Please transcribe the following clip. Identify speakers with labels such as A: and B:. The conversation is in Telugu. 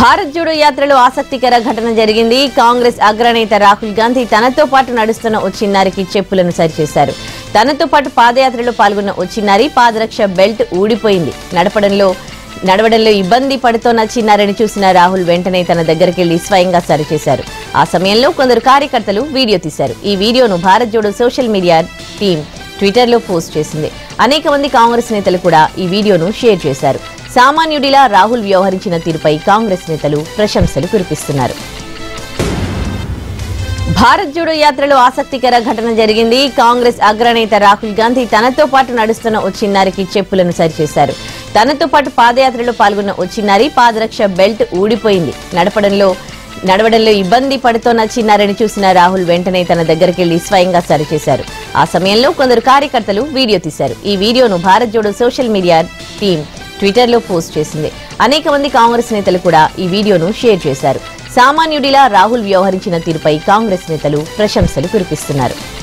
A: భారత్ జోడో యాత్రలో ఆసక్తికర ఘటన జరిగింది కాంగ్రెస్ అగ్రనేత రాహుల్ గాంధీ తనతో పాటు నడుస్తున్న ఓ చిన్నారికి చెప్పులను సరిచేశారు తనతో పాటు పాదయాత్రలో పాల్గొన్న ఓ చిన్నారి పాదరక్ష బెల్ట్ ఊడిపోయింది నడపడంలో నడవడంలో ఇబ్బంది పడుతోన్న చిన్నారిని చూసిన రాహుల్ వెంటనే తన దగ్గరికి వెళ్లి స్వయంగా సరిచేశారు ఆ సమయంలో కొందరు కార్యకర్తలు వీడియో తీశారు ఈ వీడియోను Bharat Jodo social media team ట్విట్టర్లో పోస్ట్ చేసింది అనేక మంది కాంగ్రెస్ నేతలు కూడా ఈ వీడియోను షేర్ చేశారు సామాన్యుడిలా రాహుల్ వ్యవహరించిన తీరుపై కాంగ్రెస్ నేతలు ప్రశంసలు కురిపిస్తున్నారు భారత్ జోడో యాత్రలో ఆసక్తికర ఘటన జరిగింది కాంగ్రెస్ అగ్రనేత రాహుల్ గాంధీ తనతో పాటు నడుస్తున్న ఓ చిన్నారికి చెప్పులను సరిచేశారు తనతో పాటు పాదయాత్రలో పాల్గొన్న ఓ చిన్నారి పాదరక్ష బెల్ట్ ఊడిపోయింది నడపడంలో నడవడంలో ఇబ్బంది పడుతోన్న చిన్నారిని చూసిన రాహుల్ వెంటనే తన దగ్గరికి వెళ్లి స్వయంగా సరిచేశారు ఆ సమయంలో కొందరు కార్యకర్తలు వీడియో తీశారు ఈ వీడియోను Bharat Jodo social media team ట్విట్టర్లో పోస్ట్ చేసింది అనేక మంది కాంగ్రెస్ నేతలు కూడా ఈ వీడియోను షేర్ చేశారు సామాన్యుడిలా రాహుల్ వ్యవహరించిన తీరుపై కాంగ్రెస్ నేతలు ప్రశంసలు కురిపిస్తున్నారు